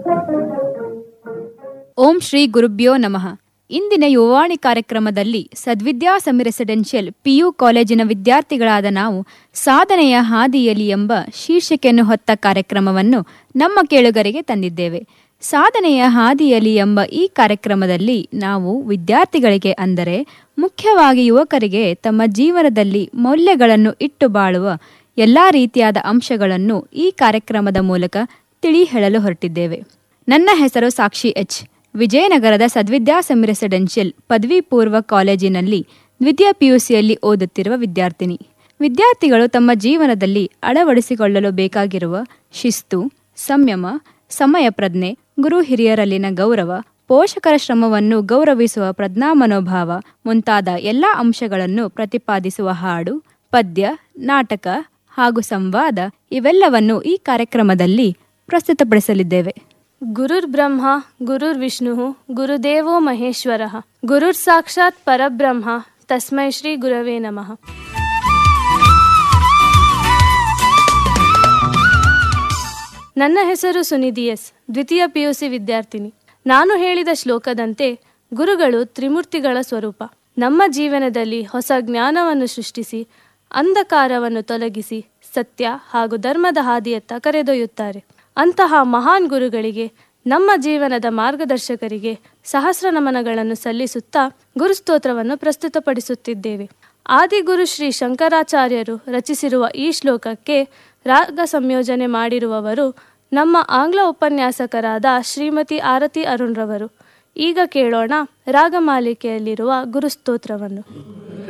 ಓಂ ಶ್ರೀ ಗುರುಭ್ಯೋ ನಮಃ ಇಂದಿನ ಯುವಾಣಿ ಕಾರ್ಯಕ್ರಮದಲ್ಲಿ ಸದ್ವಿದ್ಯಾಸಮಿ ರೆಸಿಡೆನ್ಷಿಯಲ್ ಪಿಯು ಕಾಲೇಜಿನ ವಿದ್ಯಾರ್ಥಿಗಳಾದ ನಾವು ಸಾಧನೆಯ ಹಾದಿಯಲಿ ಎಂಬ ಶೀರ್ಷಿಕೆಯನ್ನು ಹೊತ್ತ ಕಾರ್ಯಕ್ರಮವನ್ನು ನಮ್ಮ ಕೇಳುಗರಿಗೆ ತಂದಿದ್ದೇವೆ ಸಾಧನೆಯ ಹಾದಿಯಲಿ ಎಂಬ ಈ ಕಾರ್ಯಕ್ರಮದಲ್ಲಿ ನಾವು ವಿದ್ಯಾರ್ಥಿಗಳಿಗೆ ಅಂದರೆ ಮುಖ್ಯವಾಗಿ ಯುವಕರಿಗೆ ತಮ್ಮ ಜೀವನದಲ್ಲಿ ಮೌಲ್ಯಗಳನ್ನು ಇಟ್ಟು ಬಾಳುವ ಎಲ್ಲ ರೀತಿಯಾದ ಅಂಶಗಳನ್ನು ಈ ಕಾರ್ಯಕ್ರಮದ ಮೂಲಕ ತಿಳಿ ಹೇಳಲು ಹೊರಟಿದ್ದೇವೆ ನನ್ನ ಹೆಸರು ಸಾಕ್ಷಿ ಎಚ್ ವಿಜಯನಗರದ ಸದ್ವಿದ್ಯಾಸಮಿ ರೆಸಿಡೆನ್ಷಿಯಲ್ ಪದವಿ ಪೂರ್ವ ಕಾಲೇಜಿನಲ್ಲಿ ದ್ವಿತೀಯ ಪಿಯುಸಿಯಲ್ಲಿ ಓದುತ್ತಿರುವ ವಿದ್ಯಾರ್ಥಿನಿ ವಿದ್ಯಾರ್ಥಿಗಳು ತಮ್ಮ ಜೀವನದಲ್ಲಿ ಅಳವಡಿಸಿಕೊಳ್ಳಲು ಬೇಕಾಗಿರುವ ಶಿಸ್ತು ಸಂಯಮ ಸಮಯ ಪ್ರಜ್ಞೆ ಗುರು ಹಿರಿಯರಲ್ಲಿನ ಗೌರವ ಪೋಷಕರ ಶ್ರಮವನ್ನು ಗೌರವಿಸುವ ಪ್ರಜ್ಞಾ ಮನೋಭಾವ ಮುಂತಾದ ಎಲ್ಲ ಅಂಶಗಳನ್ನು ಪ್ರತಿಪಾದಿಸುವ ಹಾಡು ಪದ್ಯ ನಾಟಕ ಹಾಗೂ ಸಂವಾದ ಇವೆಲ್ಲವನ್ನು ಈ ಕಾರ್ಯಕ್ರಮದಲ್ಲಿ ಪ್ರಸ್ತುತಪಡಿಸಲಿದ್ದೇವೆ ಗುರುರ್ ಬ್ರಹ್ಮ ಗುರುರ್ ವಿಷ್ಣು ಗುರುದೇವೋ ಮಹೇಶ್ವರ ಗುರುರ್ ಸಾಕ್ಷಾತ್ ಪರಬ್ರಹ್ಮ ತಸ್ಮೈ ಶ್ರೀ ಗುರವೇ ನಮಃ ನನ್ನ ಹೆಸರು ಸುನಿಧಿ ಎಸ್ ದ್ವಿತೀಯ ಪಿಯುಸಿ ವಿದ್ಯಾರ್ಥಿನಿ ನಾನು ಹೇಳಿದ ಶ್ಲೋಕದಂತೆ ಗುರುಗಳು ತ್ರಿಮೂರ್ತಿಗಳ ಸ್ವರೂಪ ನಮ್ಮ ಜೀವನದಲ್ಲಿ ಹೊಸ ಜ್ಞಾನವನ್ನು ಸೃಷ್ಟಿಸಿ ಅಂಧಕಾರವನ್ನು ತೊಲಗಿಸಿ ಸತ್ಯ ಹಾಗೂ ಧರ್ಮದ ಹಾದಿಯತ್ತ ಕರೆದೊಯ್ಯುತ್ತಾರೆ ಅಂತಹ ಮಹಾನ್ ಗುರುಗಳಿಗೆ ನಮ್ಮ ಜೀವನದ ಮಾರ್ಗದರ್ಶಕರಿಗೆ ಸಹಸ್ರ ನಮನಗಳನ್ನು ಸಲ್ಲಿಸುತ್ತಾ ಗುರುಸ್ತೋತ್ರವನ್ನು ಪ್ರಸ್ತುತಪಡಿಸುತ್ತಿದ್ದೇವೆ ಆದಿಗುರು ಶ್ರೀ ಶಂಕರಾಚಾರ್ಯರು ರಚಿಸಿರುವ ಈ ಶ್ಲೋಕಕ್ಕೆ ರಾಗ ಸಂಯೋಜನೆ ಮಾಡಿರುವವರು ನಮ್ಮ ಆಂಗ್ಲ ಉಪನ್ಯಾಸಕರಾದ ಶ್ರೀಮತಿ ಆರತಿ ಅರುಣ್ರವರು ಈಗ ಕೇಳೋಣ ರಾಗಮಾಲಿಕೆಯಲ್ಲಿರುವ ಗುರುಸ್ತೋತ್ರವನ್ನು